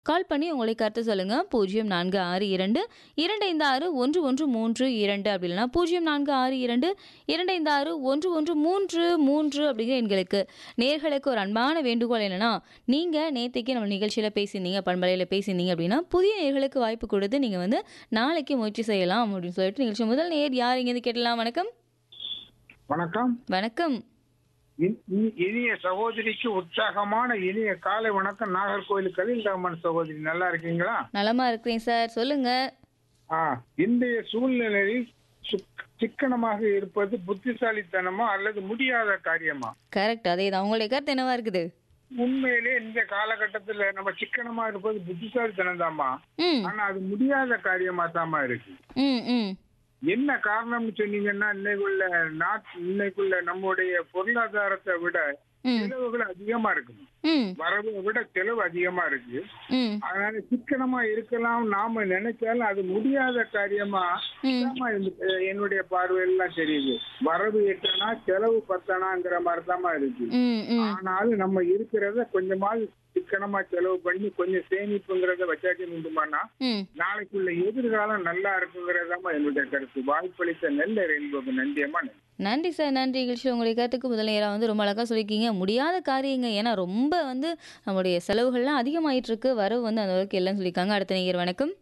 கால் பண்ணி உங்களுடைய கருத்து சொல்லுங்க. 0462 256 1132 அப்படி இல்லன்னா 0462 256 1133 அப்படிங்கிற எண்களுக்கு. நேயர்களுக்கு ஒரு அன்பான வேண்டுகோள் என்னன்னா, நீங்க நேத்தைக்கு நம்ம நிகழ்ச்சியில பேசியிருந்தீங்க, பண்பலையில பேசியிருந்தீங்க அப்படின்னா, புதிய நேயர்களுக்கு வாய்ப்பு கொடுத்து நீங்க வந்து நாளைக்கு முயற்சி செய்யலாம் அப்படின்னு சொல்லிட்டு நிகழ்ச்சி முதல் நேயர் யார் இங்கேருந்து கேட்டலாம்? வணக்கம். வணக்கம் வணக்கம். இ- இ- இனிய சகோதரிக்கு உற்சாகமான இனிய காலை வணக்கம் நாகர்கோவில் கலிங்கம்மன் சகோதரி நல்லா இருக்கீங்களா நலமா இருக்கிறேன் சார். சொல்லுங்க. ஆ இன்றைய சூழ்நிலையில் சுக்- சிக்கனமாக இருப்பது புத்திசாலித்தனமா அல்லது முடியாத காரியமா கரெக்ட். அதேதான். உங்களுடைய கருத்து என்னவா இருக்குது? உண்மையிலே இந்த காலகட்டத்துல நம்ம சிக்கனமா இருப்பது புத்திசாலித்தனம் தாமா ம். ஆனா அது முடியாத காரியமா தாமா இருக்கு ம். ம். என்ன காரணம்னு சொன்னீங்கன்னா இன்னைக்குள்ள நாட் இன்னைக்குள்ள நம்முடைய பொருளாதாரத்தை விட ம். செலவுகள் அதிகமா இருக்கு ம். வரவை விட செலவு அதிகமா இருக்கு ம். அதனால சிக்கனமா இருக்கலாம் நாம நினைச்சாலும் அது முடியாத காரியமா ம். தாம்மா இந்த- என்னுடைய பார்வையெல்லாம் தெரியுது வரவு எட்டனா செலவு பத்தனாங்கிற மாதிரி தாம்மா இருக்கு ம். ம். ஆனாலும் நம்ம இருக்கிறத கொஞ்சமாவது சிக்கனமா செலவு பண்ணி கொஞ்சம் சேமிப்புங்கிறத வச்சாச்சு உண்டுமானா ம். நாளைக்குள்ள எதிர்காலம் நல்லா இருக்குங்கிறதாம்மா என்னுடைய கருத்து வாய்ப்பளித்த நெல்ல ரெயின்போக்கு நன்றியம்மா நன்றி நன்றி சார். நன்றி நிகழ்ச்சியில் உங்களுடைய கருத்துக்கு முதல் நேரம் வந்து ரொம்ப அழகா சொல்லியிருக்கீங்க. முடியாத காரியங்க. ஏன்னா ரொம்ப வந்து நம்முடைய செலவுகள்லாம் அதிகமாயிட்டு இருக்கு. வரவு வந்து அந்த அளவுக்கு இல்லைன்னு சொல்லியிருக்காங்க. அடுத்த நேயர் வணக்கம்.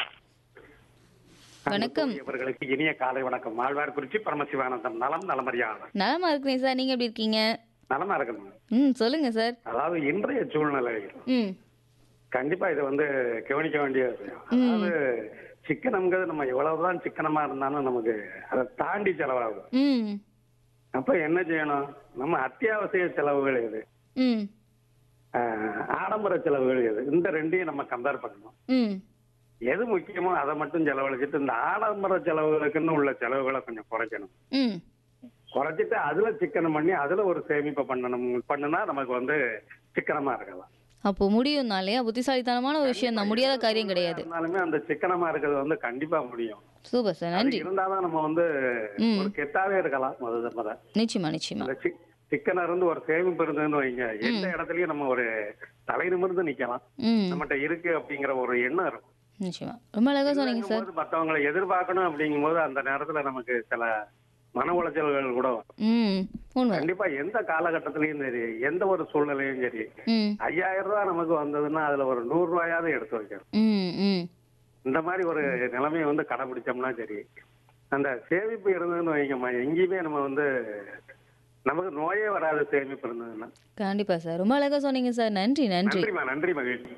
வணக்கம். இவர்களுக்கு இனிய காலை வணக்கம் ஆழ்வார்குறிச்சி பரமசிவானந்தம் நலம் நலமறியாளர் நலமா இருக்கிறேன் சார். நீங்க எப்படி இருக்கீங்க? நலமா இருக்கணும் ம். சொல்லுங்க சார். அதாவது இன்றைய சூழ்நிலை ம். கண்டிப்பா இது வந்து கவனிக்க வேண்டிய விஷயம் அதாவது சிக்கனம்ங்கிறது நம்ம எவ்வளவுதான் சிக்கனமா இருந்தாலும் நமக்கு அதை தாண்டி செலவாகும் ம். அப்ப என்ன செய்யணும் நம்ம அத்தியாவசிய செலவுகள் எது ம். ஆஹ், ஆடம்பர செலவுகள் எது இந்த ரெண்டையும் நம்ம கம்பேர் பண்ணணும் ம். எது முக்கியமோ அதை மட்டும் செலவழிச்சிட்டு இந்த ஆடம்பர செலவுகளுக்குன்னு உள்ள செலவுகளை கொஞ்சம் குறைக்கணும் ம். குறைச்சிட்டு அதுல சிக்கனம் பண்ணி அதுல ஒரு சேமிப்பை பண்ணணும் பண்ணுனா நமக்கு வந்து சிக்கனமா இருக்கலாம் அப்போ முடியும் தான் இல்லையா? புத்திசாலித்தனமான ஒரு விஷயம் தான். முடியாத காரியம் கிடையாது. இருந்தாலுமே அந்த சிக்கனமா இருக்கிறது வந்து கண்டிப்பா முடியும் சூப்பர் சார். அது நன்றி. இருந்தாதான் நம்ம வந்து ம். ஒரு கெத்தாவே இருக்கலாம் முத முத நிச்சயமா நிச்சயமா. அந்த சிக்- சிக்கனம் இருந்து ஒரு சேமிப்பு இருந்ததுன்னு வைங்க எந்த இடத்துலயும் நம்ம ஒரு தலை நிமிர்ந்து நிக்கலாம் ம். நம்மகிட்ட இருக்கு அப்படிங்கிற ஒரு எண்ணம் இருக்கும் நிச்சயமா. ரொம்ப அழகா சொன்னீங்க சார். போது மத்தவங்களை எதிர்பார்க்கணும் அப்படிங்கும்போது அந்த நேரத்துல நமக்கு சில மன உளைச்சல்கள் கூட வரும் ம். உண்மை. கண்டிப்பா எந்த காலகட்டத்திலயும் சரி எந்த ஒரு சூழ்நிலையும் சரி ம். ஐயாயிரம் ரூபாய் நமக்கு வந்ததுன்னா அதுல ஒரு நூறு ரூபாயாவது எடுத்து வைக்கணும் ம். ம். இந்த மாதிரி ஒரு நிலைமையை வந்து கடைபிடிச்சோம்னா சரி அந்த சேமிப்பு இருந்ததுன்னு வைங்கம்மா எங்கேயுமே நம்ம வந்து நமக்கு நோயே வராத சேமிப்பு இருந்ததுன்னா கண்டிப்பா சார். ரொம்ப அழகா சொன்னீங்க சார். நன்றி நன்றி. நன்றிம்மா நன்றி மகிழ்ச்சி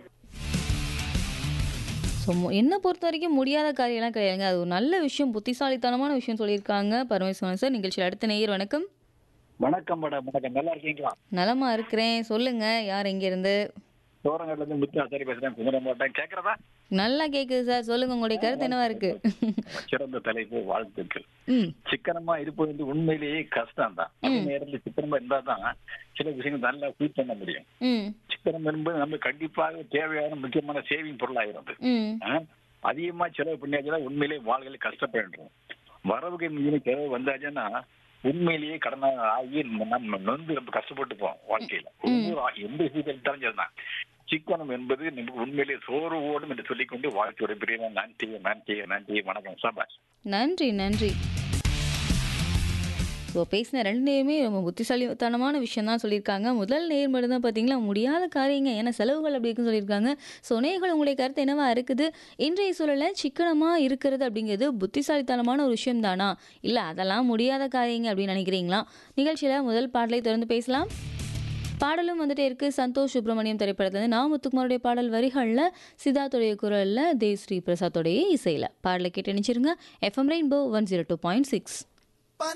ஸோ என்ன பொறுத்த வரைக்கும் முடியாத காரியம்லாம் கிடையாதுங்க. அது ஒரு நல்ல விஷயம், புத்திசாலித்தனமான விஷயம் சொல்லியிருக்காங்க பரமேஸ்வரன் சார். நிகழ்ச்சியில் அடுத்த நேயர் வணக்கம். வணக்கம் மேடம் வணக்கம் நல்லா இருக்கீங்களா நலமா இருக்கிறேன். சொல்லுங்க யார் எங்கிருந்து? சோரங்கட்ல இருந்து முத்து ஆசாரி பேசுறேன் குமரம் மாவட்டம் கேக்குறதா நல்லா கேக்குது சார். சொல்லுங்க உங்களுடைய கருத்து என்னவா இருக்கு? சிறந்த தலைப்பு வாழ்த்துக்கள் ம். சிக்கனமா இருப்பது வந்து உண்மையிலேயே கஷ்டம் தான் அதே நேரத்துல சிக்கனமா இருந்தா தான் சில விஷயங்கள் நல்லா ஃபீல் பண்ண முடியும் ம். சிக்கனம் என்பது நம்ம கண்டிப்பாக தேவையான முக்கியமான சேவிங் பொருளாகிறது ம். ஆ? அதிகமா செலவு பண்ணியாச்சுன்னா உண்மையிலேயே வாழ்க்கையில கஷ்டப்படுறோம் வரவுக்கு மீறி செலவு வந்தாச்சுன்னா உண்மையிலேயே கடனா ஆகி நம்ம நொந்து ரொம்ப கஷ்டப்பட்டு போவோம் வாழ்க்கையில ஒவ்வொரு ஆ- எந்த விஷயத்தை எடுத்தாலும் சரிதான் சிக்கனம் என்பது நமக்கு உண்மையிலேயே சோறு ஓடும் என்று சொல்லிக்கொண்டு வாழ்க்கையோட பிரிவு நன்றி நன்றி நன்றி வணக்கம் சபாஷ் நன்றி நன்றி. ஸோ பேசின ரெண்டு நேருமே ரொம்ப புத்திசாலித்தனமான விஷயம் தான் சொல்லியிருக்காங்க. முதல் நேர் மட்டும் தான் பார்த்தீங்களா முடியாத காரியங்க. ஏன்னா செலவுகள் அப்படி இருக்குன்னு சொல்லியிருக்காங்க. ஸோ நேயர்கள் உங்களுடைய கருத்து என்னவா இருக்குது? இன்றைய சூழல்ல சிக்கனமா இருக்கிறது அப்படிங்கிறது புத்திசாலித்தனமான ஒரு விஷயம் தானா? இல்ல அதெல்லாம் முடியாத காரியங்க அப்படின்னு நினைக்கிறீங்களா? நிகழ்ச்சியில முதல் பாடலை தொடர்ந்து பேசலாம். பாடலும் வந்துட்டே இருக்கு. சந்தோஷ் சுப்ரமணியம் திரைப்படத்துலேருந்து நா. முத்துக்குமாருடைய பாடல் வரிகள்ல சித்தார்த்துடைய குரல்ல தேவ் ஸ்ரீ பிரசாத்தோடைய இசையில. பாடலை கேட்டு நினைச்சிருங்க. FM rainbow 102.6